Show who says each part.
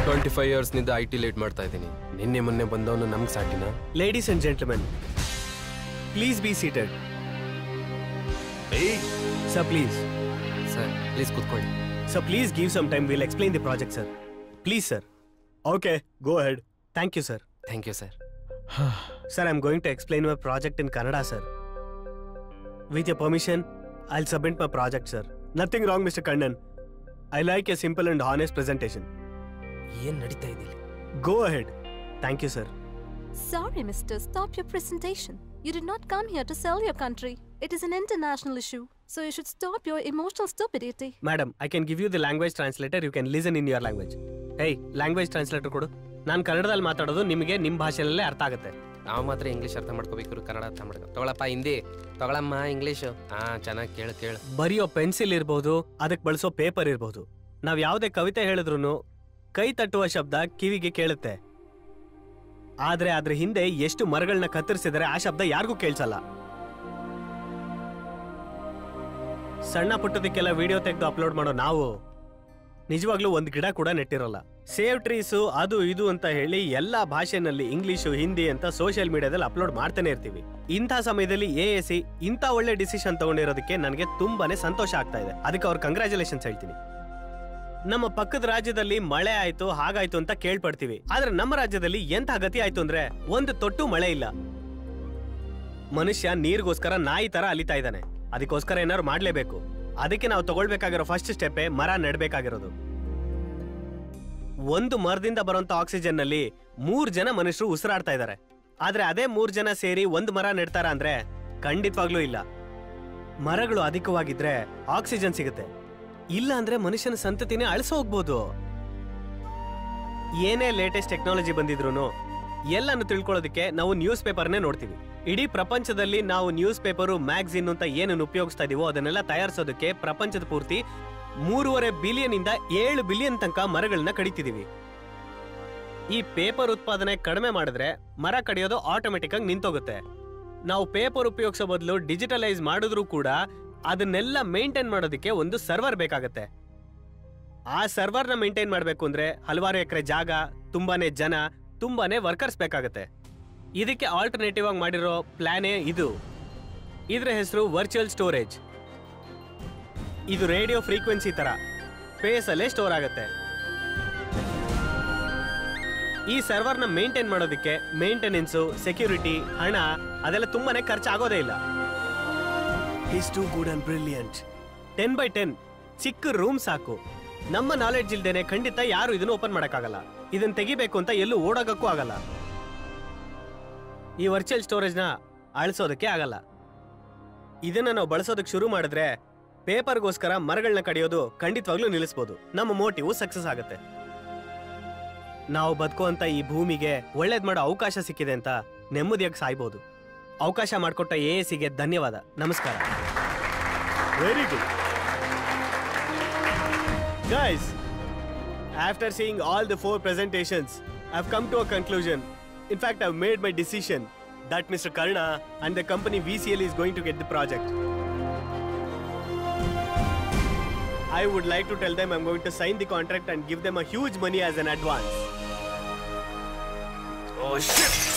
Speaker 1: Twenty five ಇಯರ್ಸ್ನಿಂದ I T late ಮಾಡ್ತಾ ಇದ್ದೀನಿ ನಿನ್ನೆ ಮೊನ್ನೆ ಬಂದವನು ನಮ್ಗೆ ಸಾಟಿನ
Speaker 2: ladies and gentlemen please be seated sir please
Speaker 1: sir please ಕೂತ್ಕೊಳ್ಳಿ
Speaker 2: sir please give some time will explain the project sir please sir okay go ahead thank you sir
Speaker 1: thank you sir
Speaker 2: Sir, I'm going to explain my project in Kannada, sir. With your permission, I'll submit my project, sir. Nothing wrong, Mr. Kannan. I like a simple and honest presentation.
Speaker 1: ಏನ್ ನಡೀತಾ ಇದೆ
Speaker 2: Go ahead. Thank you, sir.
Speaker 3: Sorry, mister, stop your presentation. You did not come here to sell your country. It is an international issue, so you should stop your emotional stupidity.
Speaker 2: Madam, I can give you the language translator. You can listen in your language. Hey, language translator ಕೊಡು ನಾನು ಕನ್ನಡದಲ್ಲಿ ಮಾತಾಡೋದು ನಿಮಗೆ ನಿಮ್ಮ ಭಾಷೆಯಲ್ಲೇ ಅರ್ಥ ಆಗುತ್ತೆ
Speaker 1: ನಾವು ಮಾತ್ರ ಇಂಗ್ಲೀಷ್ ಅರ್ಥ ಮಾಡ್ಕೋಬೇಕು ಕನ್ನಡ ಅರ್ಥ ಮಾಡ್ಕೊ ತಗೊಳಪ್ಪ ಹಿಂದಿ ತಗೊಳಮ್ಮ ಇಂಗ್ಲೀಷು ಹಾ ಚೆನ್ನಾಗಿ ಕೇಳು ಕೇಳು
Speaker 2: ಬರೆಯೋ ಪೆನ್ಸಿಲ್ ಇರ್ಬೋದು ಅದಕ್ಕೆ ಬಳಸೋ ಪೇಪರ್ ಇರ್ಬೋದು ನಾವ್ ಯಾವುದೇ ಕವಿತೆ ಹೇಳಿದ್ರು ಕೈ ತಟ್ಟುವ ಶಬ್ದ ಕಿವಿಗೆ ಕೇಳುತ್ತೆ ಆದ್ರೆ ಅದ್ರ ಹಿಂದೆ ಎಷ್ಟು ಮರಗಳನ್ನ ಕತ್ತರಿಸಿದರೆ ಆ ಶಬ್ದ ಯಾರಿಗೂ ಕೇಳಿಸಲ್ಲ ಸಣ್ಣ ಪುಟ್ಟದಕ್ಕೆಲ್ಲ ವಿಡಿಯೋ ತೆಗೆದು ಅಪ್ಲೋಡ್ ಮಾಡೋ ನಾವು ನಿಜವಾಗ್ಲೂ ಒಂದು ಗಿಡ ಕೂಡ ನೆಟ್ಟಿರೋಲ್ಲ ಸೇವ್ ಟ್ರೀಸು ಅದು ಇದು ಅಂತ ಹೇಳಿ ಎಲ್ಲಾ ಭಾಷೆನಲ್ಲಿ ಇಂಗ್ಲಿಷು ಹಿಂದಿ ಅಂತ ಸೋಷಿಯಲ್ ಮೀಡಿಯಾದಲ್ಲಿ ಅಪ್ಲೋಡ್ ಮಾಡ್ತಾನೆ ಇರ್ತೀವಿ ಇಂಥ ಸಮಯದಲ್ಲಿ ಎ ಎ ಸಿ ಇಂಥ ಒಳ್ಳೆ ಡಿಸಿಷನ್ ತಗೊಂಡಿರೋದಕ್ಕೆ ನನಗೆ ತುಂಬಾನೇ ಸಂತೋಷ ಆಗ್ತಾ ಇದೆ ಅದಕ್ಕೆ ಅವ್ರ ಕಂಗ್ರ್ಯಾಚುಲೇಷನ್ಸ್ ಹೇಳ್ತೀನಿ ನಮ್ಮ ಪಕ್ಕದ ರಾಜ್ಯದಲ್ಲಿ ಮಳೆ ಆಯ್ತು ಹಾಗಾಯ್ತು ಅಂತ ಕೇಳ್ಪಡ್ತೀವಿ ಆದ್ರೆ ನಮ್ಮ ರಾಜ್ಯದಲ್ಲಿ ಎಂಥ ಗತಿ ಆಯ್ತು ಅಂದ್ರೆ ಒಂದು ತೊಟ್ಟು ಮಳೆ ಇಲ್ಲ ಮನುಷ್ಯ ನೀರಿಗೋಸ್ಕರ ನಾಯಿ ತರ ಅಲಿತಾ ಇದ್ದಾನೆ ಅದಕ್ಕೋಸ್ಕರ ಏನಾದ್ರು ಮಾಡ್ಲೇಬೇಕು ಅದಕ್ಕೆ ನಾವು ತಗೊಳ್ಬೇಕಾಗಿರೋ ಫಸ್ಟ್ ಸ್ಟೆಪ್ಪೇ ಮರ ನೆಡ್ಬೇಕಾಗಿರೋದು ಒಂದು ಮರದಿಂದ ಬರುವಂತ ಆಕ್ಸಿಜನ್ ನಲ್ಲಿ ಮೂರ್ ಜನ ಮನುಷ್ಯರು ಉಸಿರಾಡ್ತಾ ಇದ್ದಾರೆ ಆದ್ರೆ ಅದೇ ಮೂರ್ ಜನ ಸೇರಿ ಒಂದು ಮರ ನೆಡ್ತಾರ ಅಂದ್ರೆ ಖಂಡಿತವಾಗ್ಲೂ ಇಲ್ಲ ಮರಗಳು ಅಧಿಕವಾಗಿದ್ರೆ ಆಕ್ಸಿಜನ್ ಸಿಗುತ್ತೆ ಇಲ್ಲ ಅಂದ್ರೆ ಮನುಷ್ಯನ ಸಂತತಿನೇ ಅಳಿಸ ಹೋಗ್ಬೋದು ಏನೇ ಲೇಟೆಸ್ಟ್ ಟೆಕ್ನಾಲಜಿ ಬಂದಿದ್ರು ಎಲ್ಲಾನು ತಿಳ್ಕೊಳ್ಳೋದಕ್ಕೆ ನಾವು ನ್ಯೂಸ್ ಪೇಪರ್ನೇ ನೋಡ್ತೀವಿ ಇಡೀ ಪ್ರಪಂಚದಲ್ಲಿ ನಾವು ನ್ಯೂಸ್ ಪೇಪರು ಮ್ಯಾಗ್ಝಿನ್ ಅಂತ ಏನನ್ನು ಉಪಯೋಗಿಸ್ತಾ ಇದೀವೋ ಅದನ್ನೆಲ್ಲ ತಯಾರಿಸೋದಕ್ಕೆ ಪ್ರಪಂಚದ ಪೂರ್ತಿ ಮೂರುವರೆ ಬಿಲಿಯನ್ ಇಂದ ಏಳು ಬಿಲಿಯನ್ ತನಕ ಮರಗಳನ್ನ ಕಡಿತಿದೀವಿ ಈ ಪೇಪರ್ ಉತ್ಪಾದನೆ ಕಡಿಮೆ ಮಾಡಿದ್ರೆ ಮರ ಕಡಿಯೋದು ಆಟೋಮೆಟಿಕ್ ಆಗಿ ನಿಂತೋಗುತ್ತೆ ನಾವು ಪೇಪರ್ ಉಪಯೋಗಿಸೋ ಬದಲು ಡಿಜಿಟಲೈಸ್ ಮಾಡಿದ್ರು ಕೂಡ ಅದನ್ನೆಲ್ಲ ಮೇಂಟೈನ್ ಮಾಡೋದಕ್ಕೆ ಒಂದು ಸರ್ವರ್ ಬೇಕಾಗತ್ತೆ ಆ ಸರ್ವರ್ನ ಮೇಂಟೈನ್ ಮಾಡಬೇಕು ಅಂದ್ರೆ ಹಲವಾರು ಎಕರೆ ಜಾಗ ತುಂಬಾನೇ ಜನ ತುಂಬಾನೇ ವರ್ಕರ್ಸ್ ಬೇಕಾಗತ್ತೆ ಇದಕ್ಕೆ ಆಲ್ಟರ್ನೇಟಿವ್ ಆಗಿ ಮಾಡಿರೋ ಪ್ಲಾನೇ ಇದು ಇದ್ರ ಹೆಸರು ವರ್ಚುವಲ್ ಸ್ಟೋರೇಜ್ ಇದು ರೇಡಿಯೋ ಫ್ರೀಕ್ವೆನ್ಸಿ ತರ ಸ್ಪೇಸ್ ಅಲ್ಲೇ ಸ್ಟೋರ್ ಆಗುತ್ತೆ ಈ ಸರ್ವರ್ನ ಮೇಂಟೈನ್ ಮಾಡೋದಕ್ಕೆ ಮೇಂಟೆನೆನ್ಸು ಸೆಕ್ಯೂರಿಟಿ ಹಣ ಅದೆಲ್ಲ ತುಂಬಾನೇ ಖರ್ಚಾಗೋದೇ ಇಲ್ಲ is too good and brilliant ten by ten ಚಿಕ್ಕ ರೂಮ್ ಸಾಕು ನಮ್ಮ ನಾಲೆಡ್ಜ್ ಇಲ್ದೇನೆ ಖಂಡಿತ ಯಾರು ಇದನ್ನು ಓಪನ್ ಮಾಡಕ್ಕಾಗಲ್ಲ ಇದನ್ನ ತೆಗಿಬೇಕು ಅಂತ ಎಲ್ಲೂ ಓಡೋಗಕ್ಕೂ ಆಗಲ್ಲ ಈ ವರ್ಚುವಲ್ ಸ್ಟೋರೇಜ್ನ ಅಳಿಸೋದಕ್ಕೆ ಆಗಲ್ಲ ಇದನ್ನ ನಾವು ಬಳಸೋದಕ್ಕೆ ಶುರು ಮಾಡಿದ್ರೆ ಪೇಪರ್ಗೋಸ್ಕರ ಮರಗಳನ್ನ ಕಡಿಯೋದು ಖಂಡಿತವಾಗ್ಲೂ ನಿಲ್ಲಿಸ್ಬೋದು ನಮ್ಮ ಮೋಟಿವ್ ಸಕ್ಸಸ್ ಆಗುತ್ತೆ ನಾವು ಬದುಕುವಂತ ಈ ಭೂಮಿಗೆ ಒಳ್ಳೇದ್ ಮಾಡೋ ಅವಕಾಶ ಸಿಕ್ಕಿದೆ ಅಂತ ನೆಮ್ಮದಿಯಾಗಿ ಸಾಯ್ಬೋದು ಅವಕಾಶ ಮಾಡಿಕೊಟ್ಟ ಎ ಸಿಗೆ ಧನ್ಯವಾದ ನಮಸ್ಕಾರ very good guys after seeing all the four presentations I come to a conclusion in fact I made my decision that mister Karna and the company V C L is going to get the project I would like to tell them I'm going to sign the contract and give them a huge money as an advance. Oh shit!